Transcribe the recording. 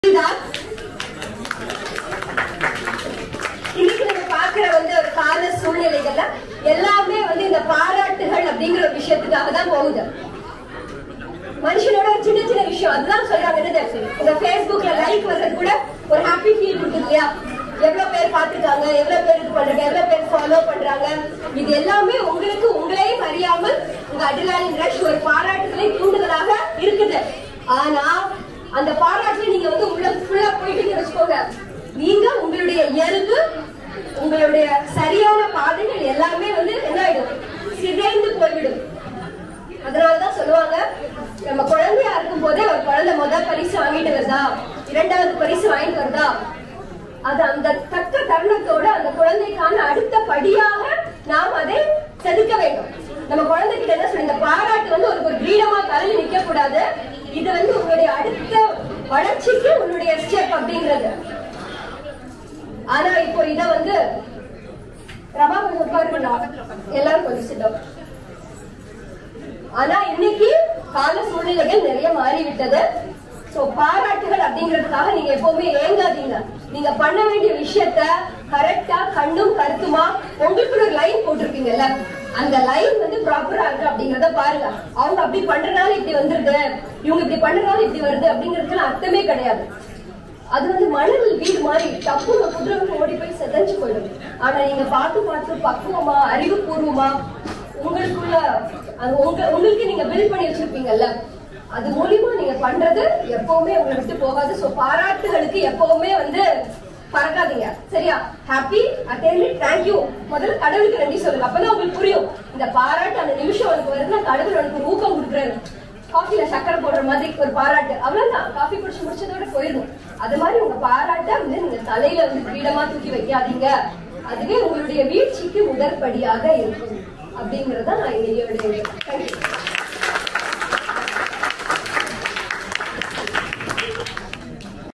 புரியுதா இன்னைக்கு நம்ம பாக்குற வந்து ஒரு கால சூழ்நிலைகள்ல எல்லாமே வந்து இந்த பாராட்டுகள் அப்படிங்கிற ஒரு விஷயத்துக்காக தான் போகுது மனுஷனோட ஒரு சின்ன சின்ன விஷயம் அதுதான் சொல்றாங்க என்னது இந்த Facebookல லைக் வர்றது கூட ஒரு ஹாப்பி ஃபீல் கொடுக்குது இல்லையா எவ்வளவு பேர் பார்த்திருக்காங்க எவ்வளவு பேர் இது பண்றாங்க எவ்வளவு பேர் ஃபாலோ பண்றாங்க இது எல்லாமே உங்களுக்கு உங்களையும் அறியாமல் உங்க அட்ரினாலின் ரஷ் ஒரு பாராட்டுகளை தூண்டுதலாக இருக்குது ஆனா அந்த பாராட்டுல நீங்க வந்து உள்ள ஃபுல்லா போயிட்டீங்க வச்சுக்கோங்க நீங்க உங்களுடைய இயல்பு உங்களுடைய சரியான பாதைகள் எல்லாமே வந்து என்ன ஆயிடும் சிதைந்து போய்விடும் அதனாலதான் சொல்லுவாங்க நம்ம குழந்தையா இருக்கும் போதே ஒரு குழந்தை முதல் பரிசு வாங்கிட்டு வருதா இரண்டாவது பரிசு வாங்கிட்டு வருதா அது அந்த தக்க தருணத்தோட அந்த குழந்தைக்கான அடுத்த படியாக நாம் அதை செதுக்க வேண்டும் நம்ம குழந்தைகிட்ட என்ன சொல்லி இந்த பாராட்டு வந்து ஒரு ஒரு கிரீடமா தலையில் நிக்க கூடாது இது வந்து உங்களுடைய அடுத்த வளர்ச்சிக்கு உன்னுடைய ஸ்டெப் அப்படின்றது ஆனா இப்போ இத வந்து ரமா கொஞ்சம் உட்காருங்களா எல்லாரும் கொஞ்சம் சிட்டம் ஆனா இன்னைக்கு கால சூழ்நிலைகள் நிறைய மாறிவிட்டது சோ பாராட்டுகள் அப்படிங்கிறதுக்காக நீங்க எப்பவுமே ஏங்காதீங்க நீங்க பண்ண வேண்டிய விஷயத்த கரெக்டா கண்ணும் கருத்துமா உங்களுக்கு ஒரு லைன் போட்டிருப்பீங்கல்ல அந்த லைன் வந்து ப்ராப்பரா இருக்கு அப்படிங்கறத பாருங்க அவங்க அப்படி பண்றனால இப்படி வந்துருது இவங்க இப்படி பண்றனால இப்படி வருது அப்படிங்கிறதுக்கு அர்த்தமே கிடையாது அது வந்து மணல் வீடு மாதிரி டப்புன்னு குதிரை ஓடி போய் செதஞ்சு போயிடும் ஆனா நீங்க பார்த்து பார்த்து பக்குவமா அறிவுபூர்வமா உங்களுக்குள்ள அது உங்க உங்களுக்கு நீங்க பில்ட் பண்ணி வச்சிருப்பீங்கல்ல அது மூலியமா நீங்க பண்றது எப்பவுமே உங்களை விட்டு போகாது சோ பாராட்டுகளுக்கு எப்பவுமே வந்து பறக்காதீங்க சரியா ஹாப்பி அட்டேலி தேங்க்யூ முதல்ல கடவுளுக்கு நன்றி சொல்லுங்க அப்பதான் உங்களுக்கு புரியும் இந்த பாராட்டு அந்த நிமிஷம் உனக்கு வருதுன்னா கடவுள் உனக்கு ஒரு ஊக்கம் கொடுக்குறாரு காஃபில சக்கரை போடுற மாதிரி ஒரு பாராட்டு அவ்வளவுதான் காஃபி குடிச்சு முடிச்சதோட போயிடும் அது மாதிரி உங்க பாராட்ட வந்து நீங்க தலையில வந்து கிரீடமா தூக்கி வைக்காதீங்க அதுவே உங்களுடைய வீழ்ச்சிக்கு முதற்படியாக இருக்கும் அப்படிங்கறத நான் இன்னையோட தேங்க்யூ